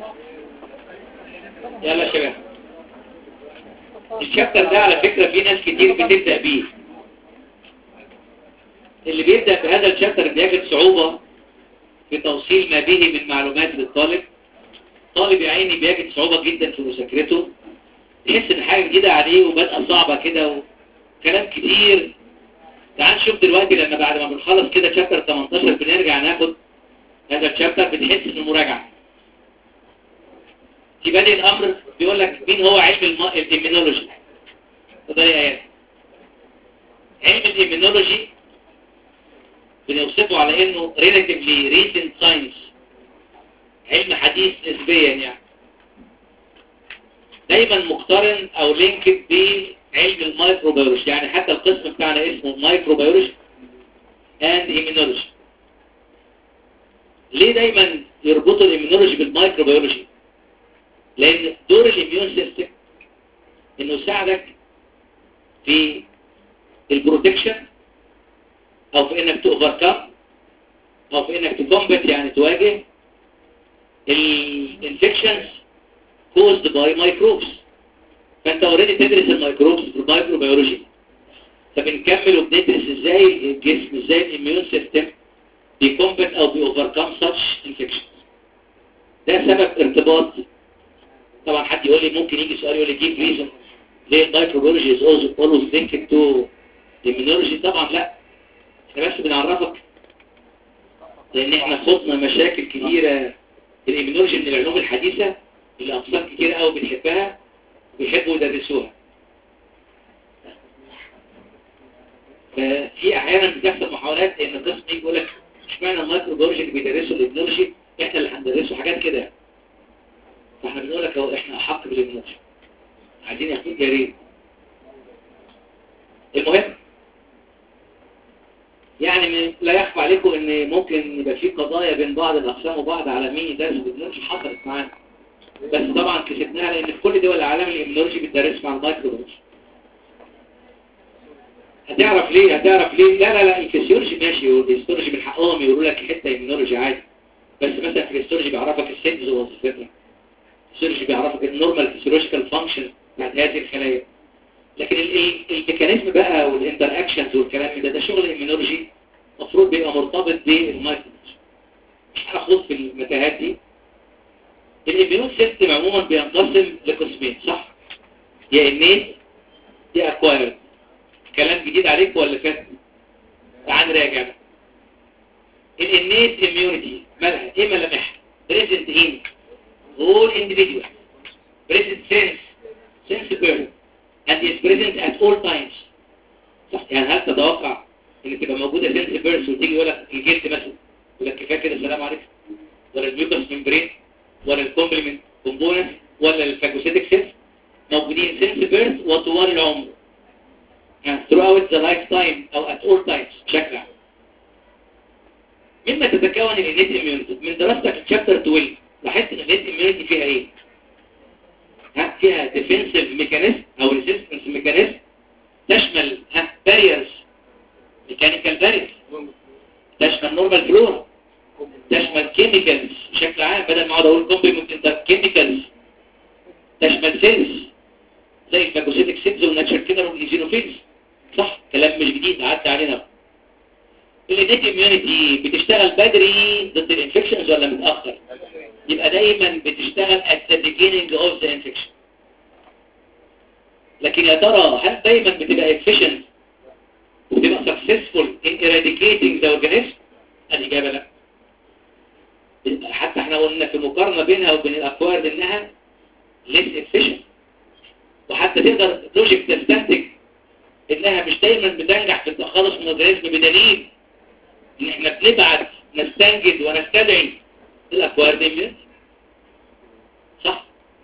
يلا يا شباب الشابتر ده على فكرة في ناس كتير بتبدأ بيه اللي بيبدأ بهذا الشابتر بيجد صعوبة في توصيل ما به من معلومات للطالب طالب يا عيني بيجد صعوبة جدا في مذاكرته يحس ان حاجة جديدة عليه وبدأ صعبة كده وكلام كتير تعال نشوف دلوقتي لما بعد ما بنخلص كده شابتر 18 بنرجع ناخد هذا الشابتر بتحس انه مراجعة في بادئ الامر بيقول لك مين هو علم الم... الامينولوجي ده يا ايات علم الامينولوجي بنوصفه على انه relatively recent science علم حديث نسبيا يعني دايما مقترن او لينكد بعلم الميكروبيولوجي يعني حتى القسم بتاعنا اسمه مايكروبيولوجي اند ايمينولوجي ليه دايما يربطوا الامينولوجي بالمايكروبيولوجي لان دور الاميون سيستم انه يساعدك في البروتكشن او في انك توفركم او في انك تكومبت يعني تواجه الانفكشنز caused by microbes فانت اوريدي تدرس الميكروبس بالمايكروبيولوجي فبنكمل وبندرس ازاي الجسم ازاي الاميون سيستم بيكومبت او بيوفركم such infections ده سبب ارتباط طبعا حد يقول لي ممكن يجي سؤال يقول لي جيب ريزون ليه الميكروبيولوجي is always always linked to immunology طبعا لا احنا بس بنعرفك لان احنا خضنا مشاكل كتيرة الامينولوجي من العلوم الحديثة اللي اقسام كتير قوي بنحبها وبيحبوا يدرسوها ففي احيانا بتحصل محاولات ان القسم يجي يقول لك اشمعنى الميكروبيولوجي اللي بيدرسوا الامينولوجي احنا اللي هندرسه حاجات كده فاحنا بنقول لك اهو احنا احق بالامينولوجي عايزين ياخدوك يا ريت المهم يعني لا يخفى عليكم ان ممكن يبقى في قضايا بين بعض الاقسام وبعض على مين يدرس الامينولوجي حصلت معانا بس طبعا كسبناها لان في كل دول العالم الامينولوجي بتدرس مع المايكروبيولوجي هتعرف ليه هتعرف ليه لا لا لا الفسيولوجي ماشي والهيستولوجي من حقهم يقولوا لك حته امينولوجي عادي بس مثلا في الهيستولوجي بيعرفك السيلز ووظيفتها الهيستولوجي بيعرفك النورمال فيسيولوجيكال فانكشن بتاعت هذه الخلايا لكن الميكانيزم بقى والانتر اكشنز والكلام ده ده شغل الامينولوجي المفروض بيبقى مرتبط بالمايكروبيولوجي مش هنخوض في المتاهات دي الاميون سيستم عموما بينقسم لقسمين صح يا انيت يا اكوايرد كلام جديد عليك ولا فات تعال نراجع الانيت اميونيتي مالها ايه ملامحها بريزنت ان all individuals present sense sense burden and is present at all times صح يعني هل تتوقع ان تبقى موجودة sense burden وتيجي يقول لك الجلد مثلا يقول لك كفايه كده السلام عليكم ولا الميوكس ممبرين ولا الكومبلمنت كومبوننت ولا الفاجوسيتك سيلز موجودين سنس بيرث وطوال العمر يعني throughout the lifetime او at all times بشكل عام مما تتكون الانيت اميونيتي من دراستك الشابتر 12 لاحظت ان الانيت اميونيتي فيها ايه ها فيها ديفنسيف ميكانيزم او ريزيستنس ميكانيزم تشمل ها باريرز ميكانيكال باريرز تشمل نورمال فلورا تشمل كيميكالز بشكل عام بدل ما اقعد اقول كومبلمنت انت كيميكالز تشمل سيلز زي الفاجوسيتك سيلز والناتشر كيلر والايزينوفيلز صح كلام مش جديد عدى علينا الانيت اميونيتي بتشتغل بدري ضد الانفكشنز ولا متاخر يبقى دايما بتشتغل at the beginning of the infection لكن يا ترى هل دايما بتبقى efficient وبتبقى successful in eradicating the organism الاجابه لا حتى احنا قلنا في مقارنة بينها وبين الأكوارد انها less efficient وحتى تقدر لوجيك تستنتج انها مش دايما بتنجح في التخلص من الأورجانيزم بدليل ان احنا بنبعت نستنجد ونستدعي الأكوارد اميون صح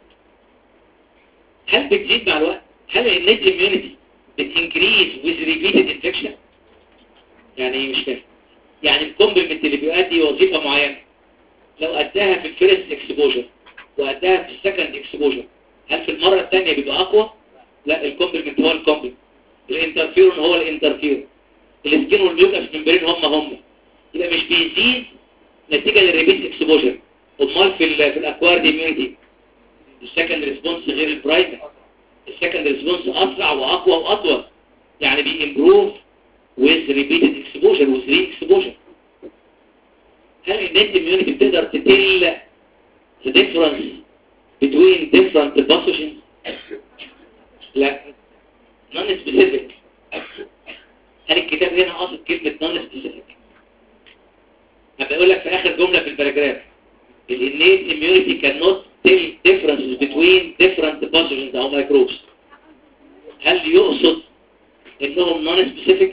هل بتزيد مع الوقت هل النت اميونيتي بتنكريز with repeated infection يعني مش فاهم يعني الكومبلمنت اللي بيؤدي وظيفة معينة لو أداها في الفيرست اكسبوجر وأداها في السكند اكسبوجر هل في المرة الثانية بيبقى أقوى؟ لا الكومبلمنت هو الكومبلمنت الانترفيرون هو الانترفيرون السكين والميوكس ممبرين هم هم يبقى مش بيزيد نتيجة للريبيت اكسبوجر امال في ال في الاكوارد اميونيتي السكند ريسبونس غير البرايمري السكند ريسبونس اسرع واقوى واطول يعني بيمبروف with repeated exposure with re-exposure هل النت immunity بتقدر تتل the difference between different pathogens لا non specific هل الكتاب هنا قاصد كلمة non specific هبقى اقول لك في اخر جملة في الباراجراف الانيت immunity cannot tell differences between different pathogens او microbes هل يقصد انهم non specific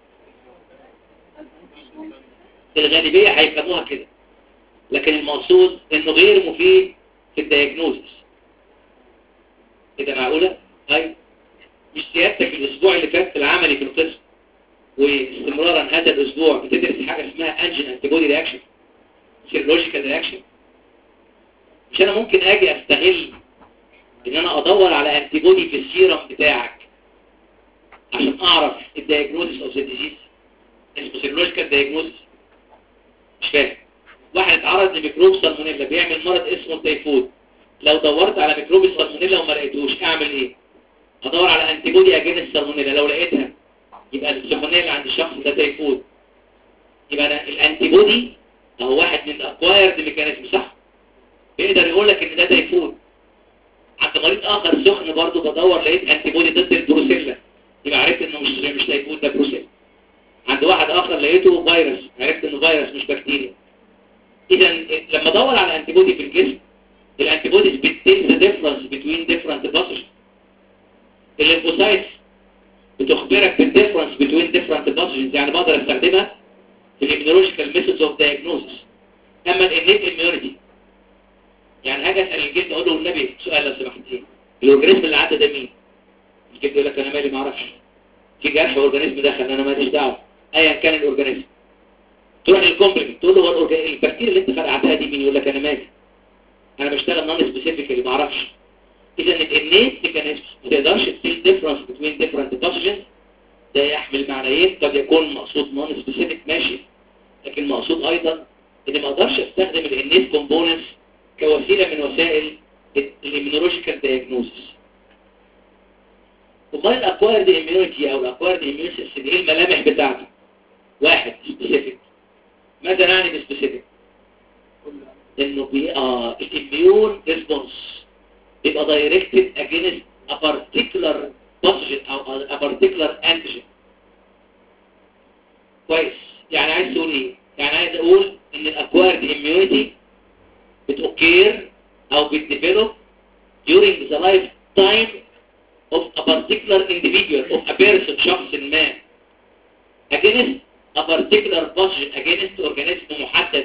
الغالبية هيفهموها كده لكن المقصود انه غير مفيد في الدياجنوزس كده معقولة؟ طيب مش سيادتك الاسبوع اللي فات في العملي في القسم واستمرارا هذا الاسبوع بتدرس حاجة اسمها انجن انتيبودي رياكشن سيرولوجيكال رياكشن مش انا ممكن اجي استغل ان انا ادور على انتيبودي في السيرم بتاعك عشان اعرف الدياجنوزس اوف ذا ديزيز اسمه سيرولوجيكال دياجنوزس مش فاهم واحد اتعرض لميكروب سالمونيلا بيعمل مرض اسمه التيفود لو دورت على ميكروب السالمونيلا وما لقيتوش اعمل ايه ادور على انتيبودي اجين السالمونيلا لو لقيتها يبقى السالمونيلا اللي عند الشخص ده تيفود يبقى أنا الانتيبودي هو واحد من الاكوايرد ميكانيزم صح يقدر يقول لك ان ده تيفود عند مريض اخر سخن برضه بدور لقيت انتيبودي ضد البروسيلا يبقى عرفت انه مش مش تيفود ده بروسيلا عند واحد اخر لقيته فيروس عرفت انه فيروس مش بكتيريا اذا لما ادور على انتيبودي في الجسم الانتيبوديز بتتل ذا ديفرنس بين ديفرنت باثوجنز الليمفوسايتس بتخبرك بالديفرنس بين ديفرنت باثوجنز يعني بقدر استخدمها في الاميونولوجيكال ميثودز اوف دايجنوزس اما الانيت اميونيتي يعني هاجي اسال الجلد اقول له النبي سؤال لو سمحت ايه الاورجانيزم اللي عدى ده مين الجلد يقول لك انا مالي ما اعرفش في جرح اورجانيزم دخل انا ماليش دعوه ايا كان الاورجانيزم تروح للكومبلمنت تقول له هو البكتيريا اللي انت فرقعتها دي مين يقول لك انا مالي انا بشتغل نون سبيسيفيك اللي ما اعرفش اذا الانيت ميكانيزم ما تقدرش تفيل ديفرنس بين ديفرنت باثوجنز ده يحمل معنيين قد يكون مقصود نون سبيسيفيك ماشي لكن مقصود ايضا ان ما اقدرش استخدم الانيت كومبوننتس كوسيله من وسائل الاميونولوجيكال دايجنوزس وقال الاكوارد اميونيتي او الاكوارد اميون سيستم ايه الملامح بتاعته واحد سبيسيفيك ماذا نعني بسبيسيفيك انه بي اه الاميون ريسبونس بيبقى دايركتد اجينست ا بارتيكولار باثوجين او ا بارتيكولار انتيجين كويس يعني عايز تقول ايه يعني عايز اقول ان الاكوارد اميونيتي بتوكير او بتديفلوب during the lifetime of a particular individual of a person شخص ما against a particular pathogen against organism محدد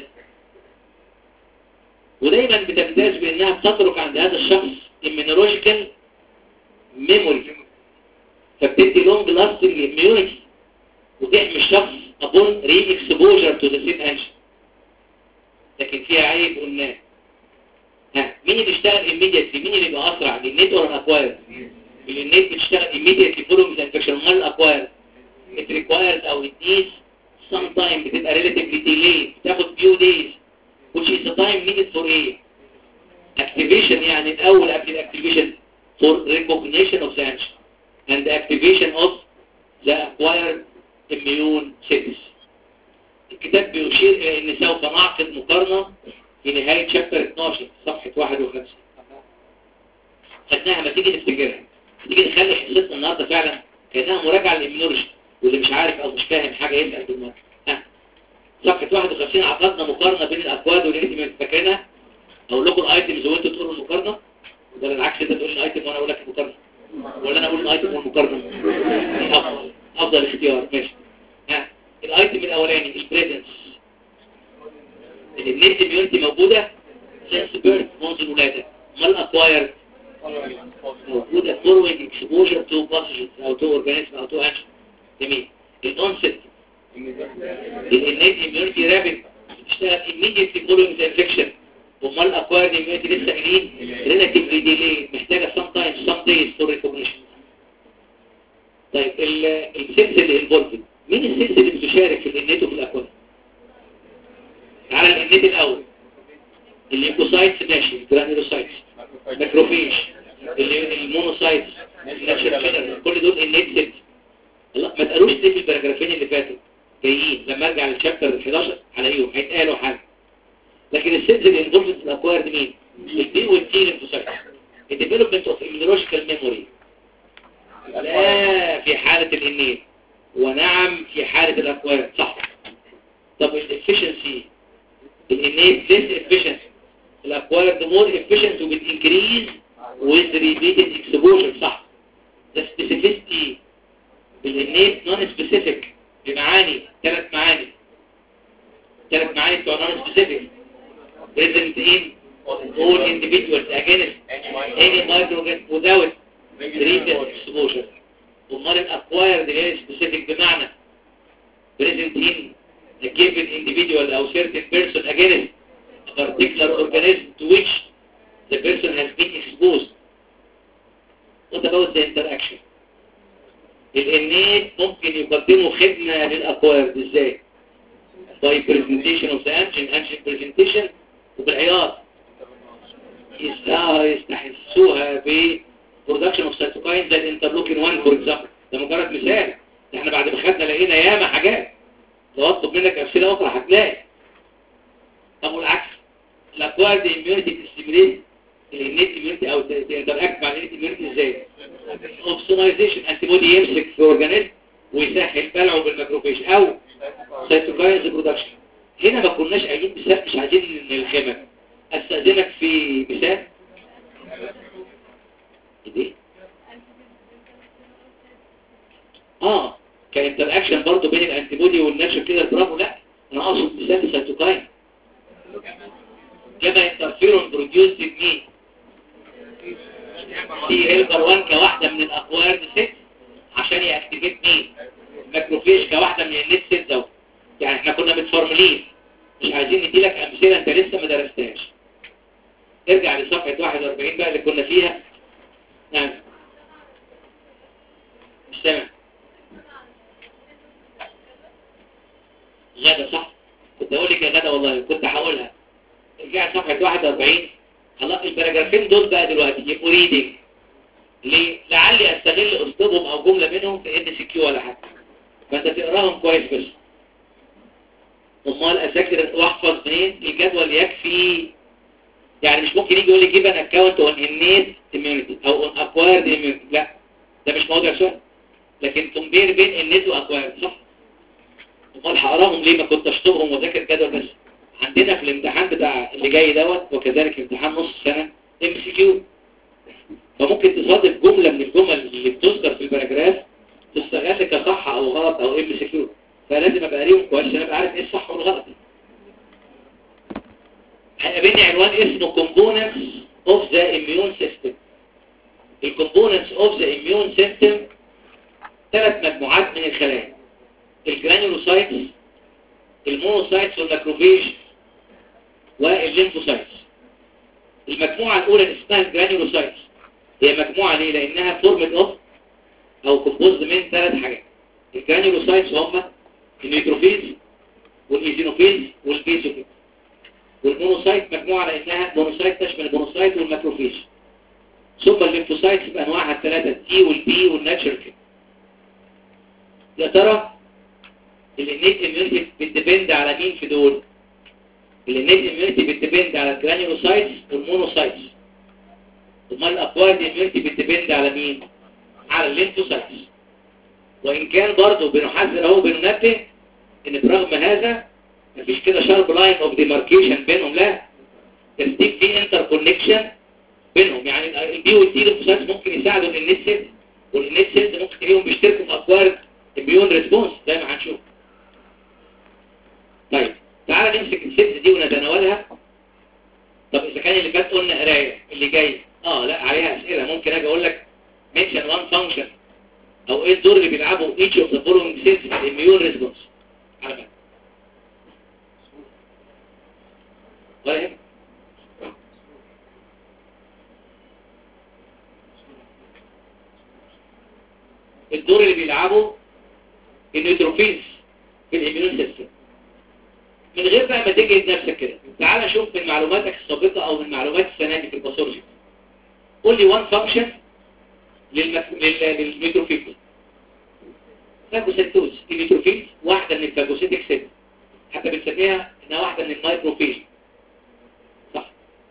ودايما بتمتاز بانها بتترك عند هذا الشخص immunological memory فبتدي long lasting immunity وتحمي الشخص upon re-exposure to the same antigen لكن فيها عيب قلناه ها مين اللي بيشتغل immediately مين اللي بيبقى اسرع النت ولا الاكواير النت بتشتغل immediately following the infection امال الاكواير it requires او it needs some time بتبقى relatively delayed بتاخد few days which is the time needed for a activation يعني الاول قبل الاكتيفيشن for recognition of the antigen and the activation of the acquired immune cells الكتاب بيشير الى ان سوف نعقد مقارنة في نهاية شابتر 12 صفحة 51 خدناها ما تيجي نفتكرها تيجي نخلي حصتنا النهاردة فعلا كأنها مراجعة للإميونولوجي واللي مش عارف او مش فاهم حاجة يسأل بالمرة ها صفحة 51 عقدنا مقارنة بين الأكواد والإنتي فاكرينها اقول لكم الايتمز وانتوا تقولوا المقارنة ولا العكس انت تقول الايتم وانا اقول لك المقارنة ولا انا اقول الايتم والمقارنة افضل افضل اختيار ماشي ها الايتم الاولاني البريزنس النت اميونتي موجودة سنس بيرث منذ الولادة ما الاكواير موجودة فوروينج اكسبوجر تو باسجز او تو اورجانيزم او تو انشن جميل الانست الانت اميونتي رابد بتشتغل immediately following the infection امال الاكواير اميونتي لسه قايلين relatively delayed محتاجة sometimes some days for recognition طيب السيلز اللي انفولفد مين السيلز اللي بتشارك في الانيت وفي الاكواير على الانيت الاول الليمفوسايتس ماشي الجرانيولوسايتس ماكروفيج اللي- المونوسايتس الناتشرال كل دول النيت سيلز لا ما تقالوش ليه في الباراجرافين اللي فاتوا جايين لما ارجع للشابتر 11 هلاقيهم هيتقالوا حاجه لكن السيلز اللي انفولفد في الاكوايرد مين؟ البي والتي ليمفوسايتس الديفلوبمنت اوف immunological ميموري لا في حالة الانيت ونعم في حالة الاكوارد صح طب الافشنسي الانيت less efficient الاكوارد more efficient وبتنكريز with repeated exposure صح ده specificity الانيت non specific بمعاني ثلاث معاني ثلاث معاني بتوع non specific present in all individuals against any microorganism without repeated exposure امال الاكوايرد اللي هي سبيسيفيك بمعنى present in a given individual او certain person against a particular organism to which the person has been exposed what about the interaction الانيت ممكن يقدموا خدمة للاكوايرد ازاي by presentation of the antigen antigen presentation وبالعيار يستع- يستحسوها ب production of cytokines زي الانترلوكين 1 for example ده مجرد مثال ده احنا بعد ما خدنا لقينا ياما حاجات لو اطلب منك امثله اخرى هتلاقي طب والعكس الاكوارد اميونيتي تستيميليت الانيت اميونيتي او تنتراكت مع الانيت اميونيتي ازاي اوبسونايزيشن انتي بودي يمسك في اورجانيزم ويسهل بلعه بالماكروفيج او سيتوكاينز برودكشن هنا ما كناش قايلين مثال مش عايزين نلخمك استاذنك في مثال ايه اه كانتراكشن برضه بين الانتي بودي والناتشر كده برافو لا انا اقصد مثال السيتوكاين كما انترفيرون بروديوس مين دي هيلبر 1 كواحده من الاكوارد 6 عشان ياكتيفيت مين ماكروفيج كواحده من النت سيلز اهو يعني احنا كنا متفورملين مش عايزين ندي لك امثله انت لسه ما درستهاش ارجع لصفحه 41 بقى اللي كنا فيها نعم مش سامع غدا صح كنت اقول لك يا غدا والله كنت هقولها ارجع صفحه 41 خلاص الباراجرافين دول بقى دلوقتي يبقوا ريدنج ليه لعلي استغل اسلوبهم او جمله منهم في ان سي كيو ولا حاجه فانت تقراهم كويس بس امال اذاكر واحفظ منين الجدول يكفي يعني مش ممكن يجي يقول لي جيب ان اكونت اون انيت اميونيتي او اون اكوايرد اميونيتي لا ده مش موضوع سؤال لكن تنبير بين انيت واكوايرد صح امال هقراهم ليه ما كنت اشطبهم واذاكر جدول بس عندنا في الامتحان بتاع اللي جاي دوت وكذلك امتحان نص سنه ام سي كيو فممكن تصادف جمله من الجمل اللي بتذكر في الباراجراف تستغل كصح او غلط او ام سي كيو فلازم ابقى قاريهم كويس عشان ابقى عارف ايه الصح والغلط هيقابلني عنوان اسمه components of the immune system ال components of the immune system ثلاث مجموعات من الخلايا الجرانيولوسايتس المونوسايتس والماكروفيج والليمفوسايتس المجموعة الأولى اللي اسمها الجرانيولوسايتس هي مجموعة ليه؟ لأنها فورمت اوف أو كومبوزد من ثلاث حاجات الجرانيولوسايتس هم النيوتروفيلز والإيزينوفيلز والبيزوفيلز والمونوسايت مجموعة لأنها مونوسايت تشمل المونوسايت والماكروفيج ثم الليمفوسايتس بأنواعها الثلاثة التي والبي والناتشر كده يا ترى الانيت اميونيتي بتديبند على مين في دول الانيت اميونيتي بتديبند على الجرانيولوسايتس والمونوسايتس امال الاكوارد اميونيتي بتديبند على مين على الليمفوسايتس وان كان برضه بنحذر اهو بننبه ان برغم هذا مفيش كده شارب لاين اوف ديماركيشن بينهم لا ترتيب في انتر كونكشن بينهم يعني البي والتي ليمفوسايتس ممكن يساعدوا النت سيلز والنت سيلز ممكن تلاقيهم بيشتركوا في اكوارد اميون ريسبونس زي ما هنشوف طيب تعالى نمسك السيلز دي ونتناولها طب اذا كان اللي فات قلنا قرايه اللي جاي اه لا عليها اسئله ممكن اجي اقول لك mention one function او ايه الدور اللي بيلعبه each of the following cells في الاميون ريسبونس على بالك ولا يهمك الدور اللي بيلعبه النيوتروفيلز في الاميون سيستم من غير بقى لما تجهد نفسك كده تعال نشوف من معلوماتك السابقة او من معلومات السنة دي في الباثولوجي قول لي وان فانكشن للمك... لل... للميتروفيل فاجوسيتوز الميتروفيل واحدة من الفاجوسيتك سيل حتى بنسميها انها واحدة من المايكروفيل صح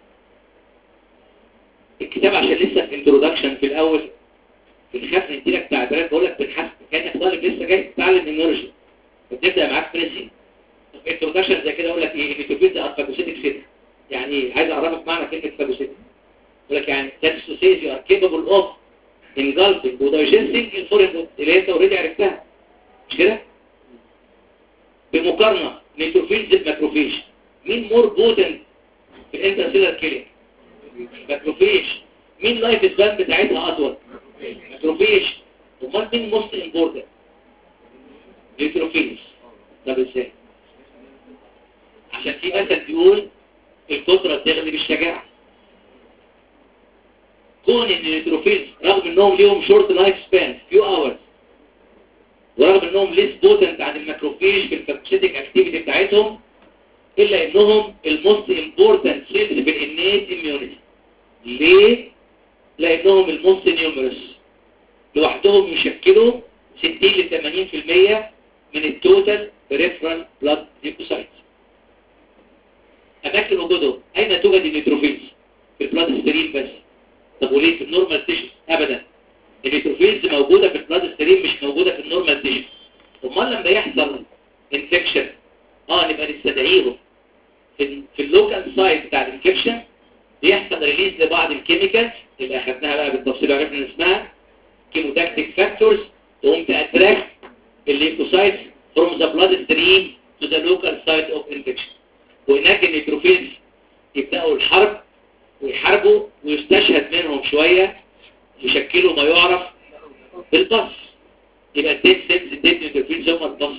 الكتاب عشان لسه في انترودكشن في الاول بنخاف نديلك تعبيرات بقول لك بنحس كانك طالب لسه جاي تتعلم ايميولوجي فبتبدا معاك بريسي انترودكشن زي كده اقول لك ايه الميتروفيل ده فاجوسيتك سيل يعني ايه عايز اعرفك معنى كلمه فاجوسيتك يقول لك يعني that to say you are capable of engulfing و digesting الفورين فود اللي انت اوريدي عرفتها مش كده بمقارنه نيتروفيلز بماكروفيج مين مور بوتنت في الانترسيلر كيلينج ماكروفيج مين لايف سبان بتاعتها اطول ماكروفيج امال مين موست امبورتنت نيتروفيلز طب ازاي عشان في مثل بيقول القدره تغلب الشجاعه كون ان النيتروفيلز رغم انهم ليهم شورت لايف سبان فيو اورز ورغم انهم ليس بوتنت عن الماكروفيج في الفاكسيتيك اكتيفيتي بتاعتهم الا انهم الموست امبورتنت سيلز في الانيت اميونيتي ليه لانهم الموست نيومرس لوحدهم يشكلوا 60 ل 80% من التوتال بريفرال بلاد ليكوسايتس اماكن وجودهم اين توجد النيتروفيلز في البلاد ستريم بس طب وليه في النورمال تيشو ابدا النيتروفيلز موجوده في البلاد ستريم مش موجوده في النورمال تيشو امال لما يحصل انفكشن اه نبقى نستدعيهم في في اللوكال سايت بتاع الانفكشن بيحصل ريليز لبعض الكيميكالز اللي اخدناها بقى بالتفصيل عرفنا اسمها كيموتاكتيك فاكتورز تقوم تاتراكت الليكوسايتس فروم ذا بلاد ستريم تو ذا لوكال سايت اوف انفكشن وهناك النيتروفيلز يبداوا الحرب ويحاربوا ويستشهد منهم شوية يشكلوا ما يعرف بالبص يبقى الديد سيلز الديد نيوتروفيلز هم البص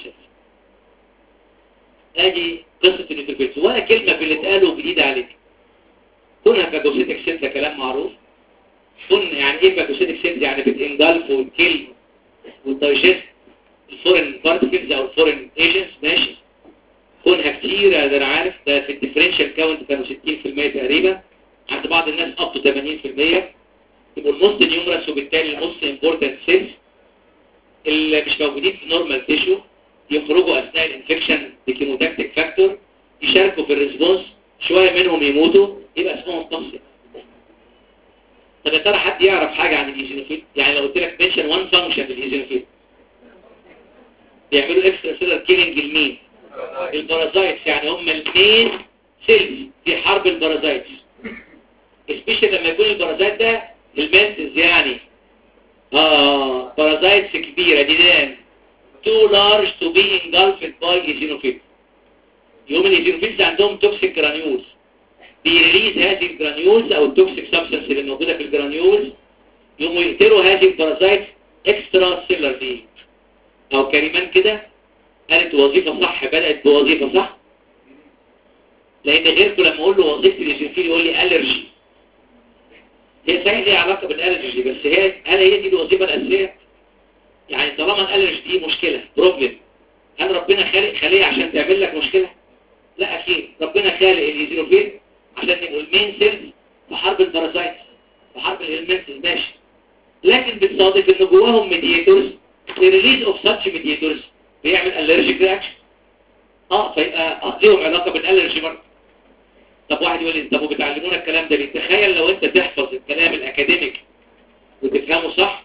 ادي قصة النيوتروفيلز ولا كلمة في اللي اتقالوا جديدة عليك كونها فاجوسيتك سيلز ده كلام معروف كون يعني ايه فاجوسيتك سيلز يعني بتنجلف والكل والدايجست الفورين بارتكلز او الفورين ايجنتس ماشي كونها كتير ده انا عارف ده في الديفرنشال كاونت كانوا 60% تقريبا عند بعض الناس up to 80% يبقوا الموست نيومرس وبالتالي الموست امبورتنت سيلز اللي مش موجودين في نورمال تيشو يخرجوا اثناء الانفكشن بكيموتاكتيك فاكتور يشاركوا في الريسبونس شويه منهم يموتوا يبقى اسمهم توكسيك طب يا ترى حد يعرف حاجه عن الايزينوفيل يعني لو قلت لك منشن وان فانكشن للايزينوفيل بيعملوا اكسترا سيلر كيلينج لمين البارازايتس يعني هم المين سيلز في حرب البارازايتس سبيشال لما يكون البارازايت ده المنتز يعني اه بارازايتس كبيرة ديدان too large to be engulfed by eosinophils يوم الايزينوفيلز عندهم توكسيك جرانيولز بيريليز هذه الجرانيولز او التوكسيك سبستانس اللي موجودة في الجرانيولز يقوموا يقتلوا هذه البارازايت اكسترا سيلر او كريمان كده قالت وظيفة صح بدأت بوظيفة صح لان غيركم لما اقول له وظيفة الايزينوفيل يقول لي الرجي هي صحيح ليها علاقة بالالرجي بس هي هل هي دي الوظيفة الأساسية؟ يعني طالما الالرجي دي مشكلة بروبلم هل ربنا خالق خلية عشان تعمل لك مشكلة؟ لا أكيد ربنا خالق الإيزينوفيل عشان يبقوا المين سيلز في حرب البارازايت في حرب الهلمنتس ماشي لكن بتصادف ان جواهم ميدياتورز الريليز اوف ساتش ميدياتورز بيعمل الرجيك رياكشن اه فيبقى اه ليهم علاقة بالالرجي برضه طب واحد يقول لي طب وبتعلمونا الكلام ده ليه تخيل لو انت تحفظ الكلام الاكاديميك وتفهمه صح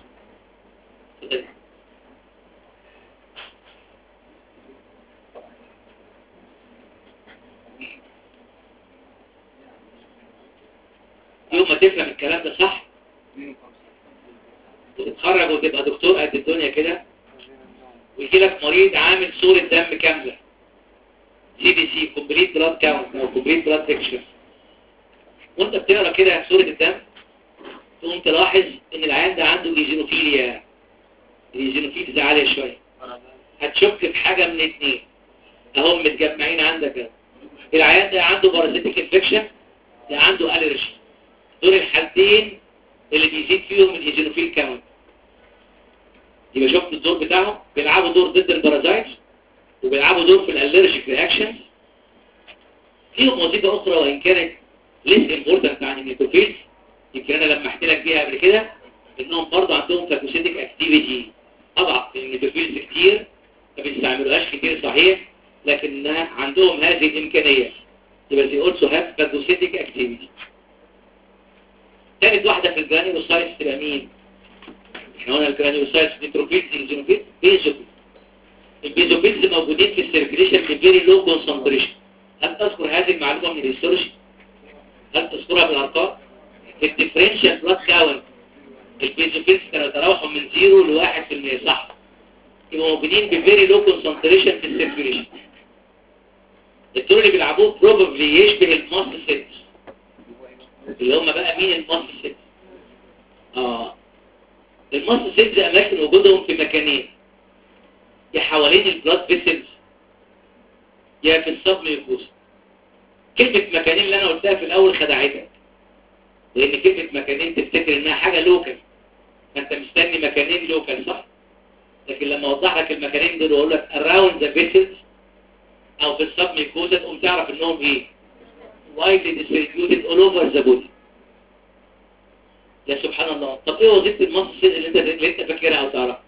يوم ما تفهم الكلام ده صح وتتخرج وتبقى دكتور قد الدنيا كده ويجي لك مريض عامل صورة دم كاملة سي بي سي كومبليت بلاد كاونت او كومبليت بلاد تكشر وانت بتقرا كده صورة الدم تقوم تلاحظ ان العيان ده عنده ايزينوفيليا الايزينوفيلز عالية شوية هتشك في حاجة من اتنين اهم متجمعين عندك اهو. العيان ده عنده بارازيتيك انفكشن ده عنده الرجي دول الحالتين اللي بيزيد فيهم الايزينوفيل كاونت يبقى شفت الدور بتاعهم بيلعبوا دور ضد البارازايتس وبيلعبوا دور في الالرجيك رياكشن فيهم وظيفه اخرى وان كانت ليس امبورتنت عن النيوكليوفيلز يمكن انا لمحت لك بيها قبل كده انهم برضه عندهم فاكوسيتيك اكتيفيتي اضعف من النيوكليوفيلز كتير ما بيستعملوهاش كتير صحيح لكنها عندهم هذه الامكانيه يبقى they also have phagocytic activity ثالث واحدة في الجرانيوسايتس تبقى مين؟ احنا قلنا الجرانيوسايتس نيتروفيلز انزينوفيلز بيزوفيلز البيزوفيلز موجودين في السيركيليشن في فيري لو كونسنتريشن هل تذكر هذه المعلومة من الهيستولوجي؟ هل تذكرها بالارقام؟ الديفرنشال بلاد كاونت البيزوفيلز كانوا يتراوحوا من 0 ل 1% صح يبقوا موجودين بفيري لو كونسنتريشن في السيركيليشن الدور اللي بيلعبوه بروبابلي يشبه الماست سيلز اللي هم بقى مين الماست سيلز اه الماست سيلز اماكن وجودهم في مكانين يا حوالين البلاد فيسلز يا في الصب ميوكوس كلمة مكانين اللي انا قلتها في الاول خدعتك لان كلمة مكانين تفتكر انها حاجة لوكال فانت مستني مكانين لوكال صح لكن لما اوضح لك المكانين دول واقول لك around the vessels او في الصب ميكوزا تقوم تعرف انهم ايه widely distributed all over the body يا سبحان الله طب ايه وظيفة المصل اللي انت اللي انت فاكرها او تعرفها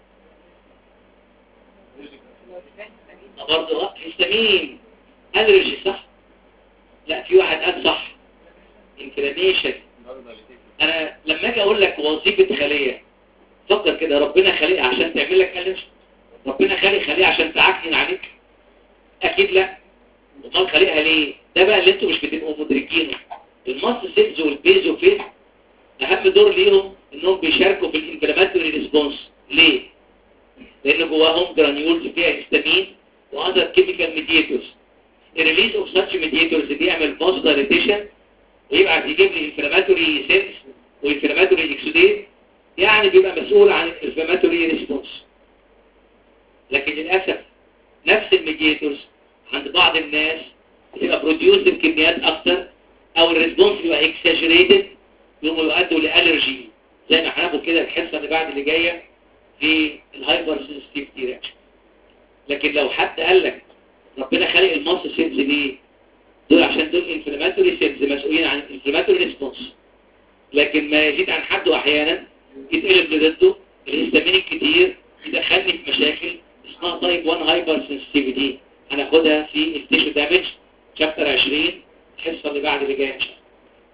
برضه اه هيستامين الرجي صح لا في واحد قال صح انفلاميشن انا لما اجي اقول لك وظيفة خلية فكر كده ربنا خليها عشان تعمل لك الرجي ربنا خلي خليها عشان تعكنن عليك اكيد لا امال خليها ليه ده بقى اللي انتوا مش بتبقوا مدركينه الماست سيلز والبيزوفيل اهم دور ليهم انهم بيشاركوا في الانفلاماتوري ريسبونس ليه لان جواهم جرانيولز فيها هيستامين واذر كيميكال ميديتورز الريليز اوف ساتش ميديتورز بيعمل باز دايليتيشن ويبعت يجيب لي انفلاماتوري سيلز وانفلاماتوري اكسوديت يعني بيبقى مسؤول عن الانفلاماتوري ريسبونس لكن للاسف نفس الميديتورز عند بعض الناس بتبقى بروديوس بكميات اكتر او الريسبونس بيبقى اكساجريتد يقوموا يؤدوا لالرجي زي ما هناخد كده الحصه اللي بعد اللي جايه في الهايبر سنسيتيفيتي رياكشن لكن لو حد قال لك ربنا خلق الماس سيلز ليه دول عشان دول انفلاماتوري سيلز مسؤولين عن الانفلاماتوري ريسبونس لكن ما يزيد عن حده احيانا يتقلب لضده الهستامين الكتير يدخلني في مشاكل اسمها تايب 1 هايبر سنسيتيفيتي هناخدها في التيشو دامج شابتر 20 الحصه اللي بعد اللي جايه ان شاء الله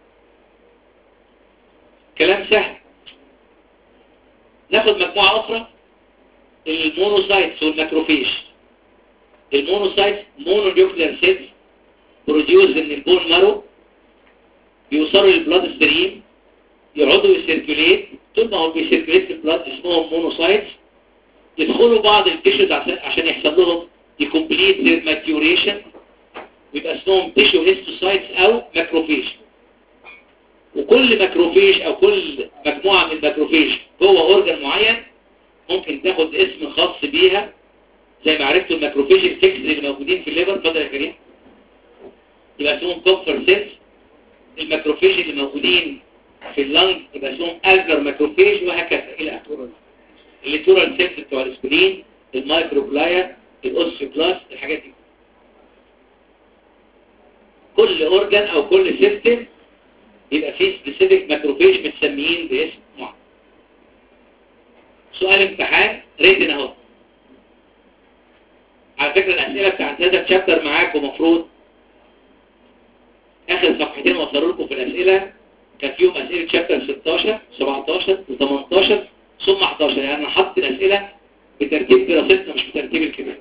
كلام سهل ناخد مجموعه اخرى المونوسايتس والماكروفيج المونوسايتس مونو نيوكلير سيلز بروديوس من البون مارو بيوصلوا للبلاد ستريم يقعدوا يسيركوليت طول ما هو بيسيركوليت في البلاد اسمهم مونوسايتس يدخلوا بعض التيشوز عشان يحصل لهم يكمبليت their maturation ويبقى اسمهم تيشو هيستوسايتس او ماكروفيج وكل ماكروفيج او كل مجموعة من الماكروفيج جوه اورجان معين ممكن تاخد اسم خاص بيها زي ما عرفتوا الماكروفيج الفيكس اللي موجودين في الليفر اتفضل يا كريم يبقى اسمهم كومفر سيلز الماكروفيج اللي موجودين في اللنج يبقى اسمهم الجر ماكروفيج وهكذا الى اخره الليتورال سيلز بتوع الاسبرين المايكروبلايا الاوسيوبلاست الحاجات دي كل اورجان او كل سيستم يبقى فيه سبيسيفيك ماكروفيج متسميين باسم معين سؤال امتحان ريتن اهو على فكرة الاسئلة بتاعت هذا الشابتر معاكم مفروض اخر صفحتين وصلوا لكم في الاسئلة كان فيهم اسئلة شابتر 16 17 و18 ثم 11 يعني انا حط الاسئلة بترتيب دراستنا مش بترتيب الكتاب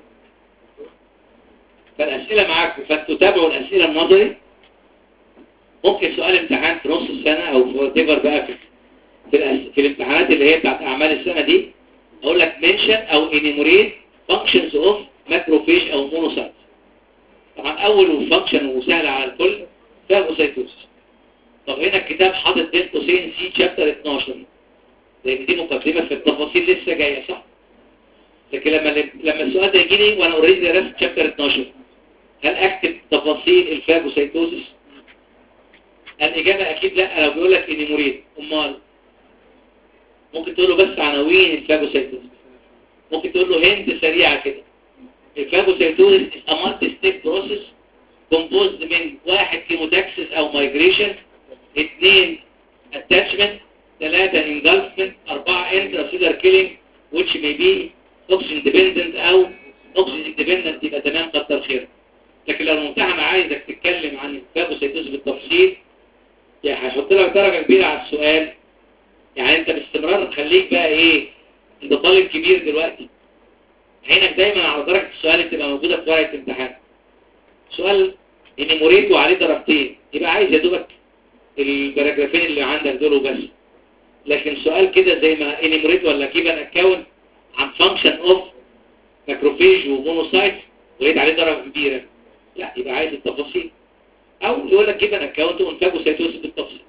فالاسئلة معاكم فانتوا تابعوا الاسئلة النظري ممكن سؤال امتحان في نص السنة او في واتيفر بقى في في, الأس... في الامتحانات اللي هي بتاعت اعمال السنة دي اقول لك mention او enumerate functions of macrophage او monocytes طبعا اول فانكشن وسهل على الكل فاجوسايتوسيس طب هنا الكتاب حاطط بين قوسين سي شابتر 12 لان دي مقدمة في التفاصيل لسه جاية صح لكن لما لما السؤال ده يجي لي وانا اوريدي درست شابتر 12 هل اكتب تفاصيل الفاجوسايتوسيس الإجابة أكيد لا لو بيقول لك إني مريد أمال ممكن تقول له بس عناوين الفاجوسيتوز ممكن تقول له هند سريعة كده الفاجوسيتوز is a multi-step process كومبوزد من واحد كيموتاكسس او مايجريشن اثنين اتاتشمنت ثلاثة انجلفمنت اربعة انتراسيلر كيلينج which may be oxygen dependent او oxygen dependent يبقى تمام كتر خير لكن لو الممتحن عايزك تتكلم عن الفاجوسيتوز بالتفصيل يعني هيحط لك درجة كبيرة على السؤال يعني انت باستمرار خليك بقى ايه انت طالب كبير دلوقتي عينك دايما على درجة السؤال اللي تبقى موجودة في ورقة الامتحان سؤال انيموريت وعليه درجتين يبقى عايز يا دوبك الباراجرافين اللي عندك دول وبس لكن سؤال كده زي ما انيموريت ولا كيبان اكاونت عن فانكشن اوف ماكروفيج ومونوسايت ولقيت عليه درجة كبيرة لا يبقى عايز التفاصيل او يقول لك كيبان اكاونت وانفاجوسيتوز بالتفصيل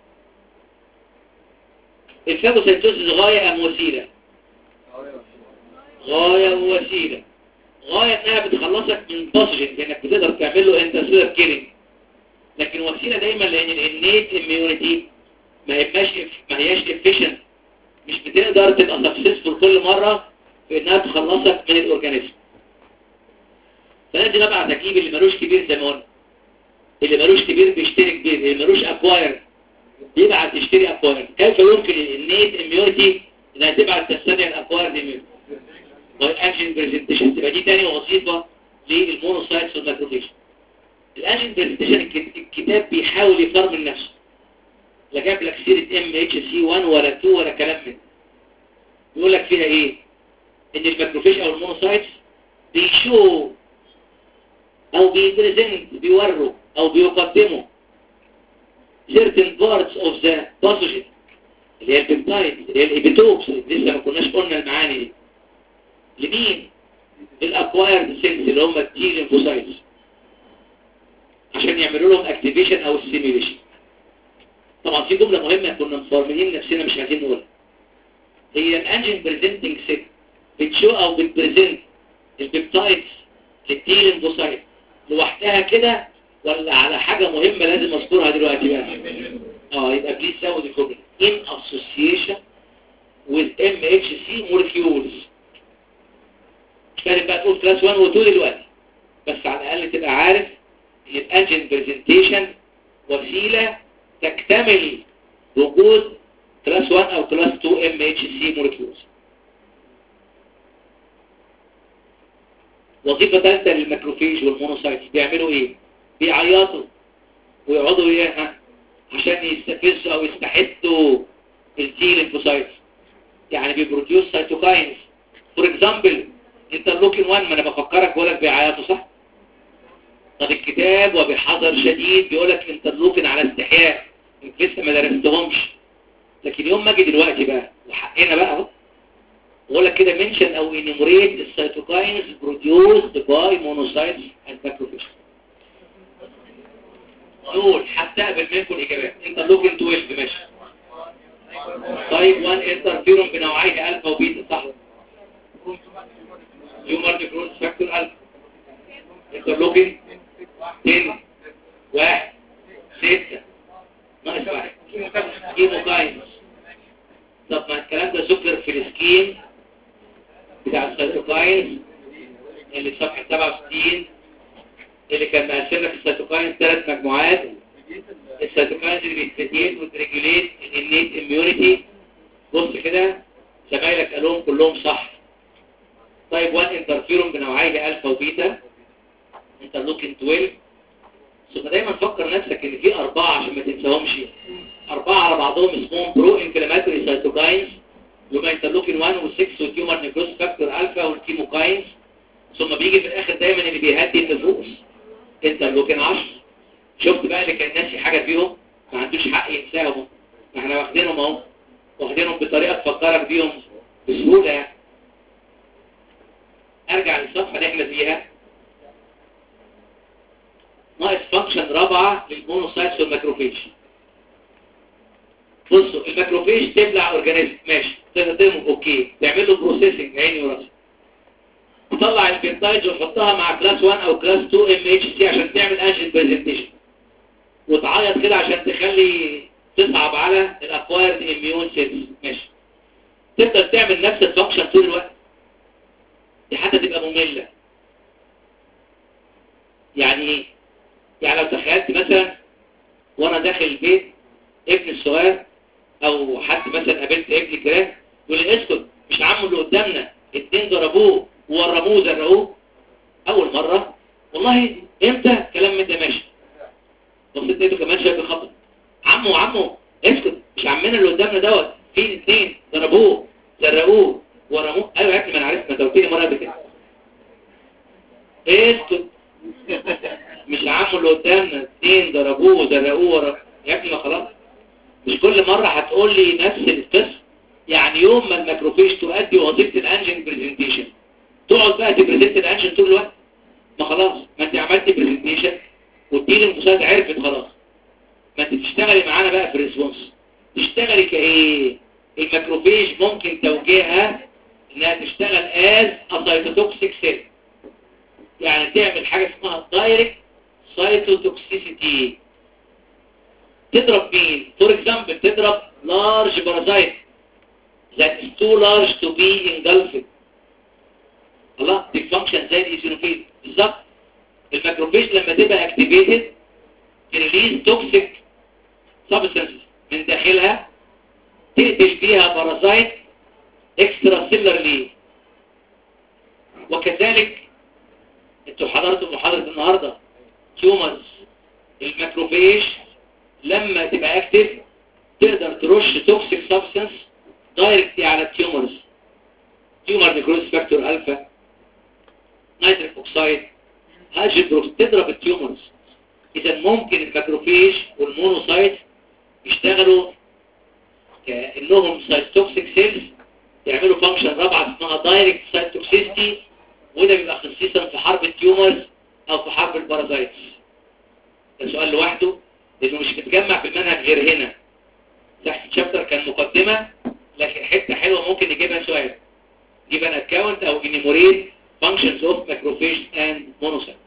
الفاجوسيتوز غاية ام وسيلة غاية ووسيلة غاية انها بتخلصك من باسجن انك بتقدر تعمل له انت سيلر كيلينج لكن وسيلة دايما لان الانيت اميونيتي ما هيبقاش ما هياش افيشنت مش بتقدر تبقى سكسسفول كل مرة في انها تخلصك من الاورجانيزم فلازم ابقى تجيب اللي ملوش كبير زي ما قلنا اللي ملوش كبير بيشتري كبير اللي ملوش اكواير يبعت تشتري اكواير كيف يمكن الانيت اميونيتي انها تبعت تستدعي الاكواير اميونيتي والانجين برزنتيشن تبقى دي تاني وظيفة للمونوسايتس والماكروفيج الانجين برزنتيشن الكتاب بيحاول يفرمل نفسه لا جاب لك سيرة ام اتش سي 1 ولا 2 ولا كلام من يقول لك فيها ايه ان الماكروفيج او المونوسايتس بيشو او بيبريزنت بيوروا او بيقدموا certain parts of the pathogen اللي هي البيبتايد اللي هي الابيتوبس لسه ما كناش قلنا المعاني دي لمين الاكوايرد سيلز اللي هم التي ليمفوسايتس عشان يعملوا لهم اكتيفيشن او ستيميوليشن طبعا في جمله مهمه كنا مفرملين نفسنا مش عايزين نقولها هي الانجين بريزنتنج سيل بتشو او بتبريزنت البيبتايدز للتي ليمفوسايت لوحدها كده ولا على حاجه مهمه لازم اذكرها دلوقتي بقى اه يبقى بليز ساوند الكوبري in association with MHC molecules كانت بقى تقول كلاس 1 و 2 دلوقتي بس على الأقل تبقى عارف ان الانجن برزنتيشن وسيلة تكتمل وجود كلاس 1 او كلاس 2 ام اتش سي مولكيولز وظيفة ثالثة للماكروفيج والمونوسايتس بيعملوا ايه؟ بيعيطوا ويقعدوا اياها عشان يستفزوا او يستحدوا التي ليمفوسايتس يعني بيبروديوس سيتوكاينز فور اكزامبل انترلوكين 1 ما انا بفكرك بقول لك بيعيطوا صح طب الكتاب وبحذر شديد بيقول لك انترلوكين على استحياء انت لسه ما درستهمش لكن يوم ما اجي دلوقتي بقى وحقنا بقى اهو بقول لك كده منشن او انيموريت السيتوكاينز بروديوسد باي مونوسايتس اند ماكروفيج دول هستقبل منكم الاجابات انترلوكين 12 ماشي طيب 1 انترفيرون بنوعيه الفا وبيتا صح يومر ديكروز فاكتور الفا انترلوكين 2 1 6 ناقص واحد كيموكاينز طب ما الكلام ده ذكر في السكيم بتاع السيتوكاينز اللي في صفحة 67 اللي كان مقسم لك السيتوكاينز ثلاث مجموعات السيتوكاينز اللي بتستيت وتريجوليت الانيت اميونيتي بص كده زمايلك قالهم كلهم صح طيب 1 انترفيرون بنوعيه الفا وبيتا انترلوكين 12 ثم دايما فكر نفسك ان في اربعه عشان ما تنساهمش اربعه على بعضهم اسمهم برو انفلاماتوري سيتوكاينز اللي هم انترلوكين 1 و6 والتيومر نيكروس فاكتور الفا والكيموكاينز ثم بيجي في الاخر دايما اللي بيهدي النفوس انترلوكين 10 شفت بقى اللي كان ناسي حاجه فيهم ما عندوش حق ينساهم ما احنا واخدينهم اهو واخدينهم بطريقه تفكرك بيهم بسهوله يعني ارجع للصفحه اللي احنا فيها ناقص فانكشن رابعه للمونوسايتس والماكروفيج بصوا الماكروفيج تبلع اورجانيزم ماشي تهضمه اوكي تعمل له بروسيسنج عيني وراسي تطلع البيبتايدز وتحطها مع كلاس 1 او كلاس 2 ام اتش سي عشان تعمل انجن برزنتيشن وتعيط كده عشان تخلي تصعب على الاكوايرد اميون سيلز ماشي تفضل تعمل نفس الفانكشن طول الوقت دي حتى تبقى ممله يعني ايه يعني لو تخيلت مثلا وانا داخل البيت ابن الصغير او حد مثلا قابلت ابن الجيران يقول لي اسكت مش عمه اللي قدامنا اتنين ضربوه وورموه زرقوه اول مره والله امتى كلام من ده ماشي بصيت لقيته كمان شايف الخطر عمو عمو اسكت مش عمنا اللي قدامنا دوت في اتنين ضربوه زرقوه ورموه ايوه يا ابني ما انا عارف ما انت قلت لي مره قبل كده اسكت مش عمو اللي قدامنا اتنين ضربوه زرقوه ورموه يا ابني ما خلاص مش كل مرة هتقول لي نفس القصة يعني يوم ما الماكروفيج تؤدي وظيفة الانجن برزنتيشن تقعد بقى تبرزنت الانجن طول الوقت ما خلاص ما انت عملت برزنتيشن والدين المساعد عرفت خلاص ما انت تشتغلي معانا بقى في الريسبونس تشتغلي كايه الماكروفيج ممكن توجيهها انها تشتغل از اسايتوتوكسيك سيل يعني تعمل حاجة اسمها دايركت سايتوتوكسيسيتي تضرب مين فور اكزامبل تضرب لارج بارازايت that is too large to be engulfed الله دي فانكشن زي الايزينوفيل بالظبط الماكروفيج لما تبقى اكتيفيتد تريليز توكسيك سبستانسز من داخلها تقتل بيها بارازايت اكسترا سيلرلي وكذلك انتوا حضرتوا محاضرة النهاردة تيومرز الماكروفيج لما تبقى اكتف تقدر ترش توكسيك سبستانس دايركت على التيومرز تيومر نيكروز فاكتور الفا نيتريك اوكسايد هاجبروس تضرب التيومرز اذا ممكن الماكروفيج والمونوسايت يشتغلوا كانهم سايتوكسيك سيلز يعملوا فانكشن رابعه اسمها دايركت سايتوكسيستي وده بيبقى خصيصا في حرب التيومرز او في حرب البارازايتس ده سؤال لوحده لانه مش متجمع في المنهج غير هنا تحت الشابتر كان مقدمة لكن حتة حلوة ممكن نجيبها سؤال نجيب ان اكاونت او انيموريت functions of macrophage and monocytes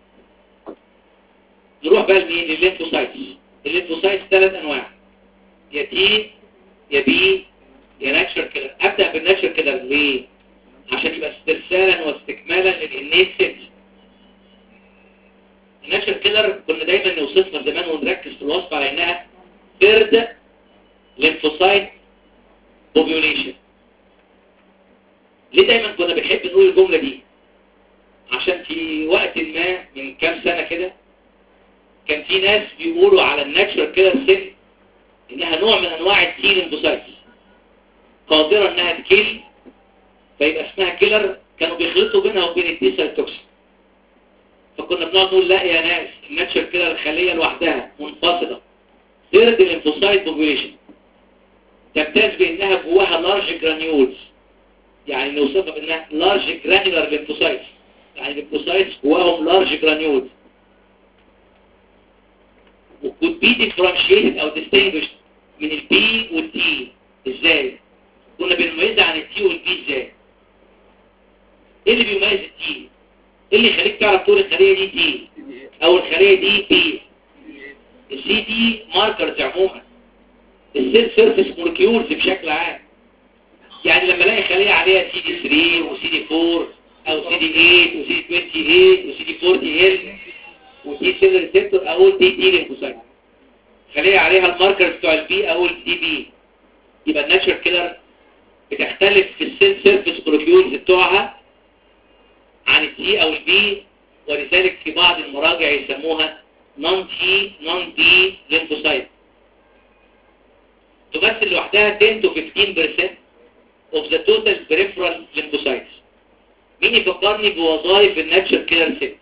نروح بقى لمين للليمفوسايتس الليمفوسايتس ثلاث انواع يا تي يا بي يا ناتشر كيلر ابدا بالناتشر كيلر ليه عشان يبقى استرسالا واستكمالا للانيت سيلز الناتشر كيلر كنا دايما نوصفها زمان ونركز في الوصف على انها ثيرد ليمفوسايت بوبيوليشن ليه دايما كنا بنحب نقول الجملة دي عشان في وقت ما من كام سنة كده كان في ناس بيقولوا على الناتشرال كيلر سيل انها نوع من انواع التي ليمفوسايتس قادرة انها تكيل فيبقى اسمها كيلر كانوا بيخلطوا بينها وبين التي سيل توكسين فكنا بنقعد نقول لا يا ناس الناتشر كده الخلية لوحدها منفصلة ثيرد الليمفوسايت بوبيوليشن تمتاز بانها جواها لارج جرانيولز يعني نوصفها بانها لارج جرانيولار ليمفوسايتس يعني الليمفوسايتس جواهم لارج جرانيولز وكود بي ديفرنشيتد او distinguished من البي والتي ازاي كنا بنميزها عن التي والبي ازاي ايه اللي بيميز التي ايه اللي يخليك تعرف تقول الخلية دي تي او الخلية دي بي السي دي ماركرز عموما السيل سيرفيس مولكيولز بشكل عام يعني لما الاقي خلية عليها سي دي 3 وسي دي 4 او سي دي 8 وسي دي 28 وسي دي 40 ال ودي سيل ريسبتور اقول دي دي ليمفوسايت خلية عليها الماركرز بتوع البي اقول دي بي يبقى الناتشر كيلر بتختلف في السيل سيرفيس مولكيولز بتوعها عن التي او البي ولذلك في بعض المراجع يسموها نون تي نون بي ليمفوسايت تمثل لوحدها 10 to 15% of the total peripheral lymphocytes مين يفكرني بوظائف الناتشر كيلر سيل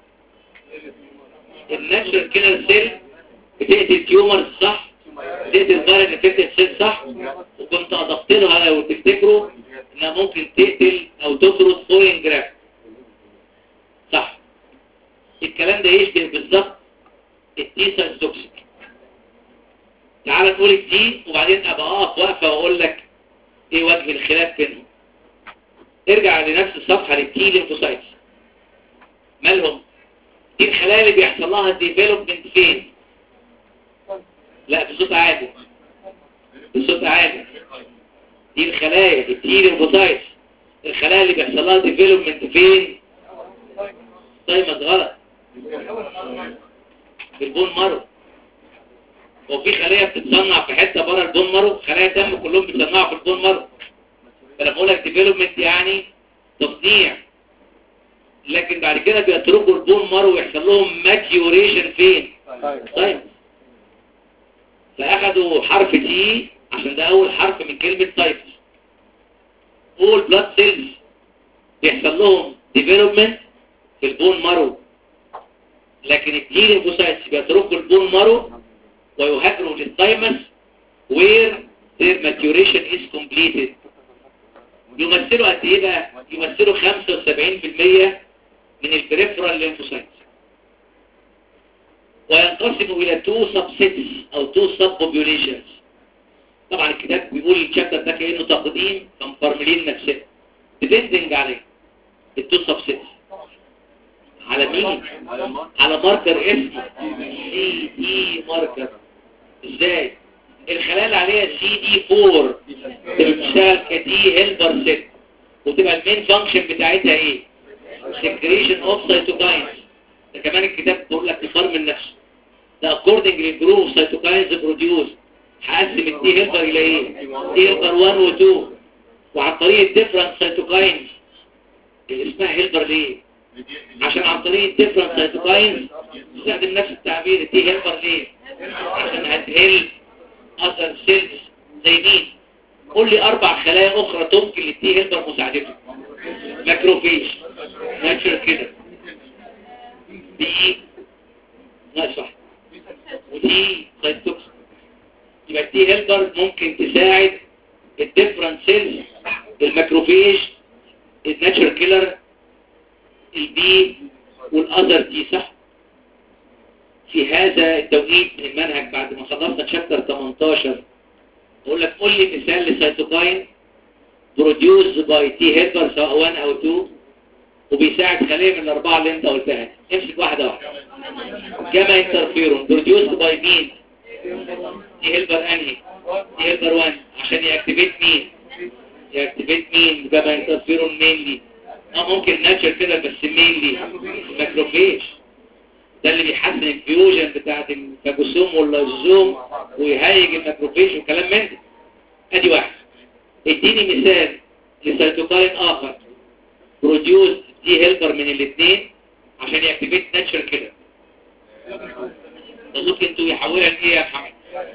الناتشر كيلر سيل بتقتل تيومرز صح بتقتل فايرال انفكتد سيل صح وكنت اضفت لها لو تفتكروا انها ممكن تقتل او تطرد فورين جرافت صح الكلام ده يشبه بالظبط التيسا توكسيك تعال نقول التي وبعدين ابقى اقف واقفه واقول لك ايه وجه الخلاف بينهم ارجع لنفس الصفحه للتي ليمفوسايتس مالهم دي الخلايا اللي بيحصل لها ديفلوبمنت فين لا بصوت عالي بصوت عالي دي الخلايا التي ليمفوسايتس الخلايا اللي بيحصل لها ديفلوبمنت فين طيب ما غلط في البون مارو وفي خلية بتتصنع في حتة بره البون مارو خلايا دم كلهم بيتصنعوا في البون مارو فلما بقول لك ديفلوبمنت يعني تصنيع لكن بعد كده بيتركوا البون مارو ويحصل لهم ماتيوريشن فين طيب فاخدوا حرف تي عشان ده اول حرف من كلمة تايبس all blood cells بيحصل لهم development في البون مارو لكن التي ليمفوسايتس بيتركوا البون مارو ويهاجروا للثايمس where their maturation is completed يمثلوا قد ايه بقى يمثلوا 75% من البريفرال ليمفوسايتس وينقسموا الى تو سبسيتس او تو سب بوبيوليشنز طبعا الكتاب بيقول الشابتر ده كانه تقديم فمفرملين نفسنا ديبندنج عليه التو سبسيتس على مين على ماركر اسمه سي دي ماركر ازاي الخلايا اللي عليها سي دي 4 بتشتغل كدي هيلبر سيت وتبقى المين فانكشن بتاعتها ايه سكريشن اوف سيتوكاينز ده كمان الكتاب بيقول لك تفرمل نفسه ده اكوردنج للجروب سيتوكاينز بروديوس هقسم التي هيلبر الى ايه تي هيلبر 1 و 2 وعن طريق الديفرنت سيتوكاينز اسمها هيلبر ليه عشان عن طريق الديفرنت سيتوكاينز استخدم نفس التعبير التي هيلبر ليه عشان هتهل اثر سيلز زي مين قول لي اربع خلايا اخرى تمكن للتي هيلبر مساعدته ماكروفيج ناتشر كده دي ناقص واحد ودي سايتوكس يبقى التي هيلبر ممكن تساعد الديفرنت سيلز الماكروفيج الناتشر كيلر البي والاذر تي صح في هذا التوقيت من المنهج بعد ما خلصنا شابتر 18 اقول لك قول لي مثال لسيتوكاين بروديوس باي تي هيلبر سواء 1 او 2 وبيساعد خليه من الاربعه اللي انت قلتها امسك واحده واحده جاما انترفيرون بروديوس باي مين تي هيلبر انهي تي هيلبر 1 عشان ياكتيفيت مين ياكتيفيت مين جاما انترفيرون مينلي اه ممكن ناتشر كده بس مينلي ماكروفيج ده اللي بيحسن الفيوجن بتاعت الفاجوسوم واللايزوم ويهيج الماكروفيج وكلام من ده ادي واحد اديني مثال لسيتوكاين اخر بروديوس دي هيلبر من الاثنين عشان ياكتيفيت ناتشر كده ممكن انتوا يحولها لايه يا محمد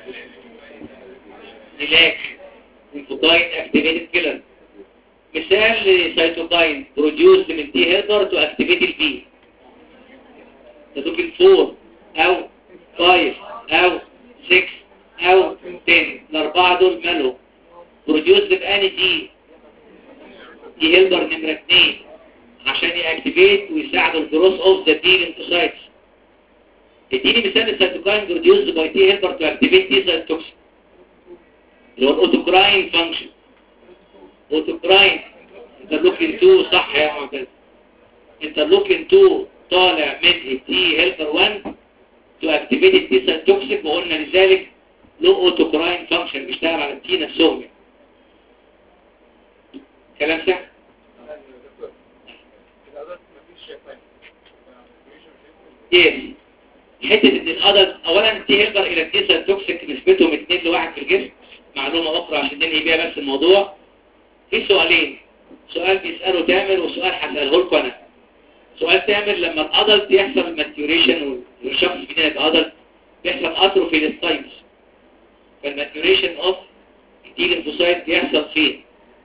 للاك انفوتاين اكتيفيتد كيلر مثال لسيتوكاين بروديوس من تي هيلبر تو اكتيفيت البي ممكن 4 او 5 او 6 او 10 الاربعه دول مالهم بروديوس باني دي دي هيلبر نمره 2 عشان ياكتيفيت ويساعد الجروس اوف ذا دي لينكوسايتس اديني مثال السيتوكاين بروديوس باي تي هيلبر تو اكتيفيت تي سيل توكسين اللي هو الاوتوكراين فانكشن اوتوكراين انترلوكين 2 صح يا معتز انترلوكين 2 طالع من التي هيلبر 1 تو اكتيفيت التي سيل توكسيك وقلنا لذلك له اوتوكراين فانكشن بيشتغل على التي نفسهم كلام صح يس حته ان الادلت اولا التي هيلبر الى التي سيل توكسيك نسبتهم 2 لواحد في الجسم معلومه اخرى عشان ننهي بيها بس الموضوع في سؤالين سؤال بيساله تامر وسؤال هساله لكم انا سؤال تامر لما الادلت يحصل ماتيوريشن والشخص فينا يبقى ادلت بيحصل اتروفي للساينس فالماتيوريشن اوف التي ليمفوسايت بيحصل فين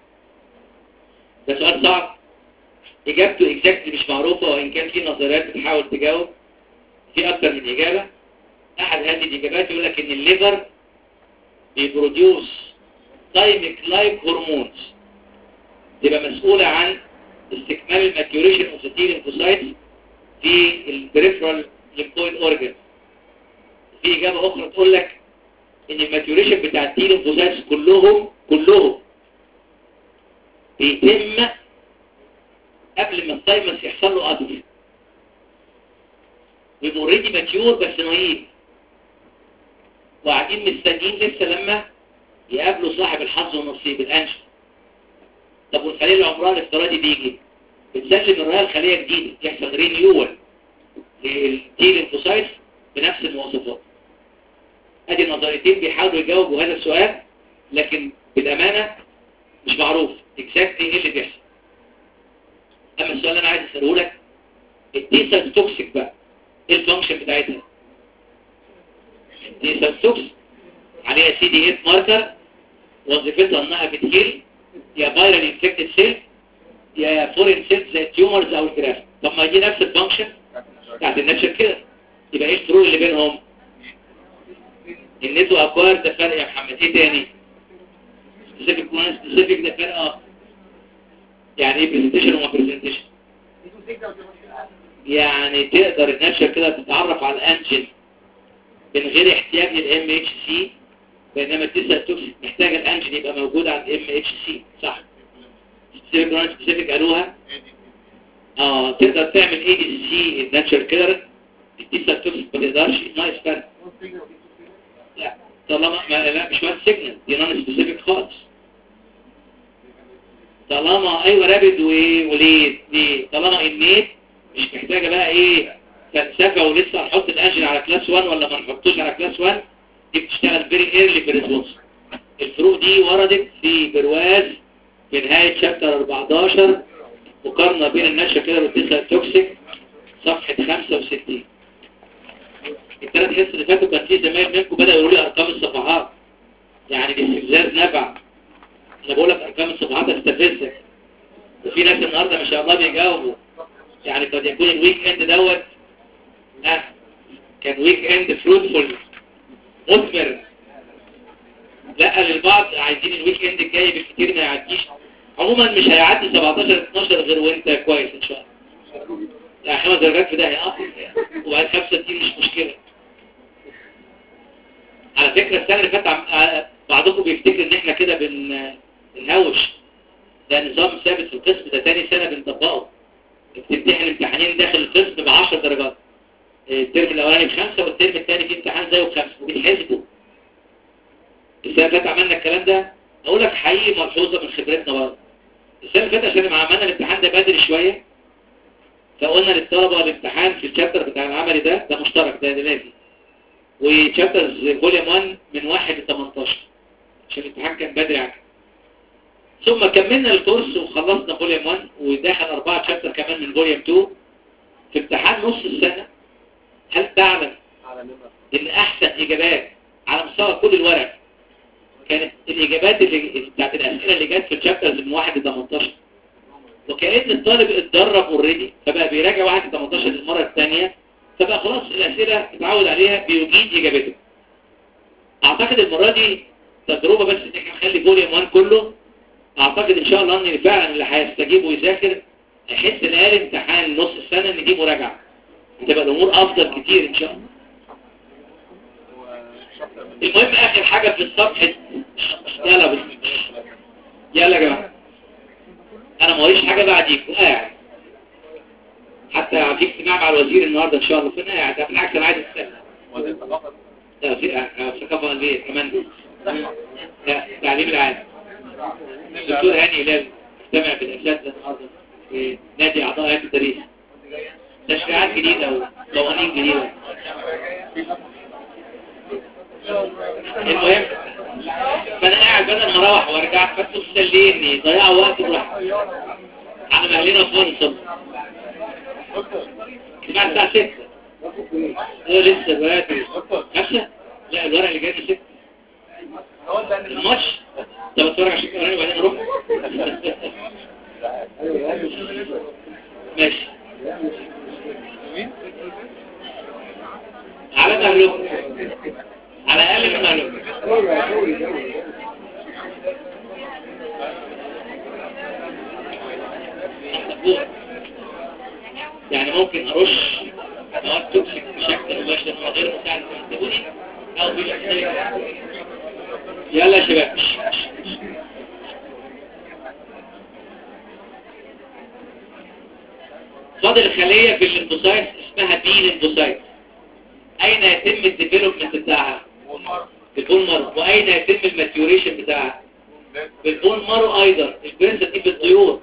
ده سؤال صعب اجابته اكزاكتلي مش معروفه وان كان في نظريات بتحاول تجاوب في اكتر من اجابه احد هذه الاجابات يقول لك ان الليفر بيبروديوس تايميك لايك هرمونز تبقى مسؤولة عن استكمال الماتيوريشن اوف ذا ليمفوسايتس في البريفرال ليمفويد اورجن في اجابه اخرى تقول لك ان الماتيوريشن بتاع التي ليمفوسايتس كلهم كلهم بيتم قبل ما الثايمس يحصل له اتروفي بيبقى اوريدي ماتيور بس نايم وقاعدين مستنيين لسه لما يقابلوا صاحب الحظ والنصيب الانشا طب والخليه اللي عمرها الافتراضي بيجي بتسلم الرئه الخليه جديده يحصل رينيول للتي ليمفوسايتس بنفس المواصفات ادي نظريتين بيحاولوا يجاوبوا هذا السؤال لكن بالامانه مش معروف اكزاكتلي ايه اللي بيحصل اما السؤال اللي انا عايز اساله لك التيسا توكسيك بقى ايه الفانكشن بتاعتها التيسا توكس عليها سي دي 8 ماركر وظيفتها انها بتهيل يا فايرال انفكتد سيل يا فورين سيلز زي التيومرز او الجراف طب ما دي نفس الفانكشن بتاعت الناتشر كده يبقى ايه الفروق اللي بينهم النتو اكوار ده فرق يا محمد ايه تاني سبيسيفيك وان سبيسيفيك ده فرق اه يعني ايه برزنتيشن وما برزنتيشن يعني تقدر الناتشر كده تتعرف على الانجن من غير احتياج للام اتش سي بينما التسع توكسيك محتاج الانجن يبقى موجود على الام اتش سي صح سبيسيفيك وان سبيسيفيك قالوها اه تقدر تعمل اي دي سي الناتشر كيلر التسع توكسيك ما تقدرش نايس فرق لا طالما ما لا مش وان سيجنال دي نون سبيسيفيك خالص طالما ايوه رابد وايه وليه ليه طالما النيت مش محتاجه بقى ايه فلسفه ولسه هنحط الانجن على كلاس 1 ولا ما نحطوش على كلاس 1 دي بتشتغل فيري ايرلي في الريسبونس الفروق دي وردت في برواز في نهايه شابتر 14 مقارنه بين النشا كده والتسع توكسيك صفحه 65 الثلاث حصص اللي فاتوا كان في زمايل منكم بدأوا يقولوا لي ارقام الصفحات يعني الاستفزاز نفع انا بقول لك ارقام الصفحات هتستفزك وفي ناس النهارده ما شاء الله بيجاوبوا يعني قد يكون الويك اند دوت اه كان ويك اند فروتفول مثمر لا للبعض عايزين الويك اند الجاي بالكتير ما يعديش عموما مش هيعدي 17 12 غير وانت كويس ان شاء الله يعني خمس درجات في داهيه اه وبعد خمسه دي مش مشكله على فكره السنه اللي فاتت عم- بعضكم بيفتكر ان احنا كده بن بنهوش ده نظام ثابت في القسم ده تاني سنه بنطبقه بتمتحن امتحانين داخل القسم ب 10 درجات الترم الاولاني بخمسه والترم الثاني فيه امتحان زيه بخمسه وبيتحسبوا السنه اللي فاتت عملنا الكلام ده اقول لك حقيقي ملحوظه من خبرتنا برضه السنه اللي فاتت عشان لما عملنا الامتحان ده بدري شويه فقلنا للطلبه الامتحان في الشابتر بتاع العملي ده ده مشترك ده لازم وشابترز فوليوم 1 من 1 ل 18 عشان الامتحان كان بدري عن كده. ثم كملنا الكورس وخلصنا فوليوم 1 وداخل أربعة شابتر كمان من فوليوم 2 في امتحان نص السنة هل تعلم ان احسن اجابات على مستوى كل الورق كانت الاجابات اللي بتاعت الاسئله اللي جت في الشابترز من 1 ل 18 وكأن الطالب اتدرب اوريدي فبقى بيراجع 1 ل 18 للمره الثانيه فبقى خلاص الاسئله اتعود عليها بيجيد اجابته اعتقد المره دي تجربه بس ان احنا نخلي فوليوم 1 كله اعتقد ان شاء الله ان فعلا اللي هيستجيب ويذاكر يحس ان قال امتحان نص السنه ان دي مراجعه هتبقى الامور افضل كتير ان شاء الله المهم اخر حاجه في الصفحه يلا بس يلا يا جماعه انا ما وريش حاجه بعديكم قاعد حتى في اجتماع مع الوزير النهارده ان شاء الله فانا قاعد بالعكس انا عايز استنى لا في آه، ثقافه قلبيه كمان لا التعليم العام الدكتور هاني هلال اجتمع بالاساتذه النهارده في نادي اعضاء هيئه التدريس تشريعات جديده وقوانين جديده المهم فانا قاعد بدل ما اروح وارجع فانتوا مسليني ضيعوا وقت براحتك على مهلنا فوق الصبح بعد الساعه 6 هو لسه دلوقتي خمسة لا الورق اللي جاي من 6 الماتش طب اتفرج على الشكل الاولاني وبعدين اروح ماشي على مهلكم على الاقل من مهلكم يعني ممكن ارش مواد توكسيك بشكل مباشر من غير مساعدة الانتبوني او بشكل يلا يا شباب فاضل خلية في الليمفوسايت اسمها بي ليمفوسايت اين يتم الديفلوبمنت بتاعها في البون مارو واين يتم الماتيوريشن بتاعها في البون مارو ايضا البرنسة دي في الطيور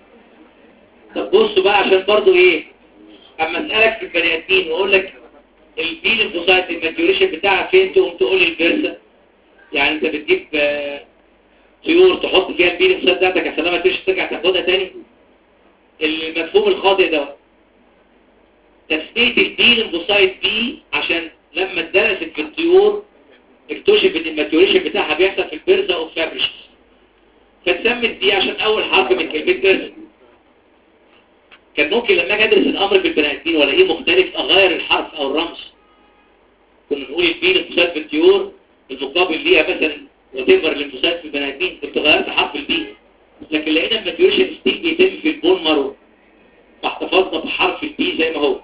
طب بصوا بقى عشان برضو ايه اما اسالك في البني ادمين واقول لك البي ليمفوسايت الماتيوريشن بتاعها فين تقوم تقول البرسة يعني انت بتجيب آه، طيور تحط فيها البي ليمفوسايت بتاعتك عشان لما تمشي ترجع تاخدها تاني المفهوم الخاطئ ده تسمية البي ليمفوسايت بي عشان لما اتدرست في الطيور اكتشف ان الماتيوريشن بتاعها بيحصل في البرزة اوف فابريشس فاتسمت دي عشان اول حرف من كلمة برزة كان ممكن لما اجي ادرس الامر في البني ادمين والاقيه مختلف اغير الحرف او الرمز كنا نقول البي لانفصال في الطيور المقابل ليها مثلا وتبر الانفصال في البني ادمين كنت غيرت حرف البي لكن لقينا الماتيوريشن ستيل بيتم في البون مارو فاحتفظنا بحرف البي زي ما هو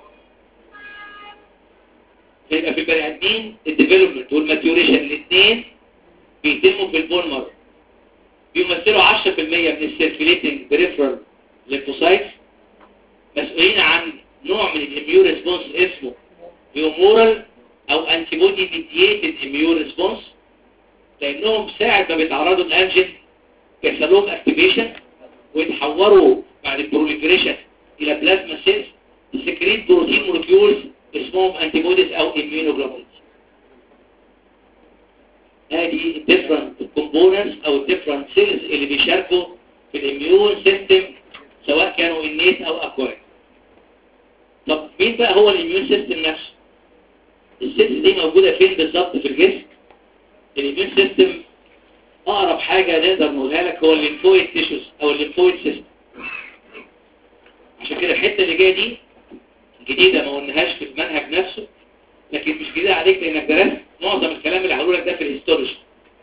فيبقى في البني ادمين الديفلوبمنت والماتيوريشن الاثنين بيتموا في البون مارو بيمثلوا 10% من السيركيليتنج بريفرال ليمفوسايتس مسؤولين عن نوع من الاميون ريسبونس اسمه بيومورال او انتي بودي ميدييتد اميون ريسبونس لانهم ساعه ما بيتعرضوا للانجين بيحصل لهم اكتيفيشن ويتحوروا بعد البروليفريشن الى بلازما سيلز سكريت بروتين مولكيولز اسمهم انتي بوديز او اميونوجلوبولز ادي الديفرنت كومبوننتس او الديفرنت سيلز اللي بيشاركوا في الاميون سيستم سواء كانوا انيت او اكواد طب مين بقى هو الاميون سيستم نفسه السيلز دي موجوده فين بالظبط في الجسم الاميون سيستم اقرب حاجه نقدر نقولها لك هو الليمفويد تيشوز او الليمفويد سيستم عشان كده الحته اللي جايه دي جديده ما قلناهاش في المنهج نفسه لكن مش جديده عليك لانك درست معظم الكلام اللي هقوله لك ده في الهيستولوجي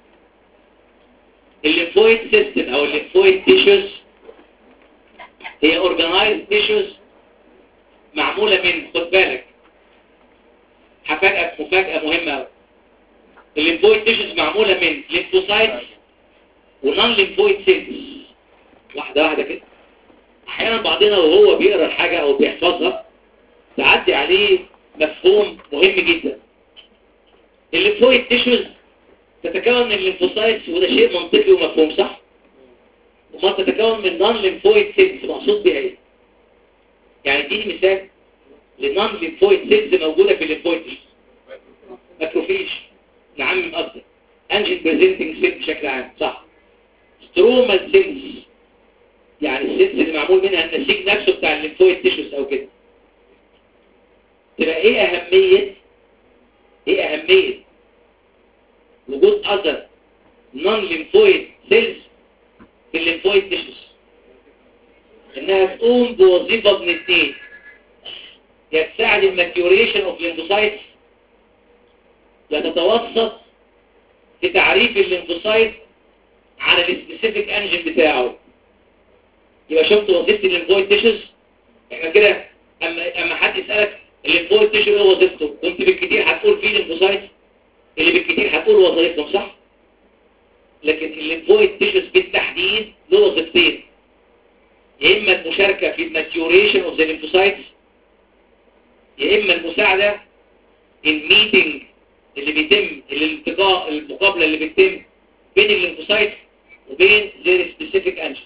الليمفويد سيستم او الليمفويد تيشوز هي اورجانايزد تيشوز معموله من خد بالك هفاجئك مفاجاه مهمه قوي الليمفويد تيشوز معموله من ليمفوسايتس ونون ليمفويد سيلز واحده واحده كده احيانا بعضنا وهو بيقرا الحاجه او بيحفظها تعدي عليه مفهوم مهم جدا الليمفويد تيشوز تتكون من الليمفوسايتس وده شيء منطقي ومفهوم صح وما تتكون من نون ليمفويد سيلز مقصود بيها ايه يعني اديني مثال لنون ليمفويد سيلز موجوده في الليمفويد تيشوز ماكروفيج نعمم اكتر انجين بريزنتنج سيل بشكل عام صح سترومال سيلز يعني السيلز اللي معمول منها النسيج نفسه بتاع الليمفويد تيشوز او كده تبقى ايه اهمية ايه اهمية وجود اذر نون ليمفويد سيلز في الليمفويد تيشوز انها تقوم بوظيفة من اثنين يا تساعد الماتيوريشن اوف ليمفوسايتس يا تتوسط في تعريف الليمفوسايت على السبيسيفيك انجن بتاعه يبقى شفت وظيفة الليمفويد تيشوز احنا كده اما اما حد يسالك الليمفويد تيشو ايه وظيفته كنت بالكتير هتقول فيه الليمفوسايت اللي بالكتير هتقول وظيفتهم صح لكن الليمفويد تيشوز بالتحديد له وظيفتين يا اما المشاركه في الماتيوريشن اوف ذا ليمفوسايتس يا اما المساعده الميتنج اللي بيتم الالتقاء المقابله اللي بتتم بين الليمفوسايت وبين their specific antigen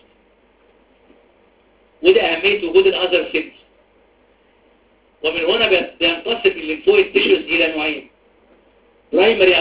وده اهميه وجود الاذر سيلز ومن هنا بينقسم الليمفويد تيشوز الى نوعين برايمري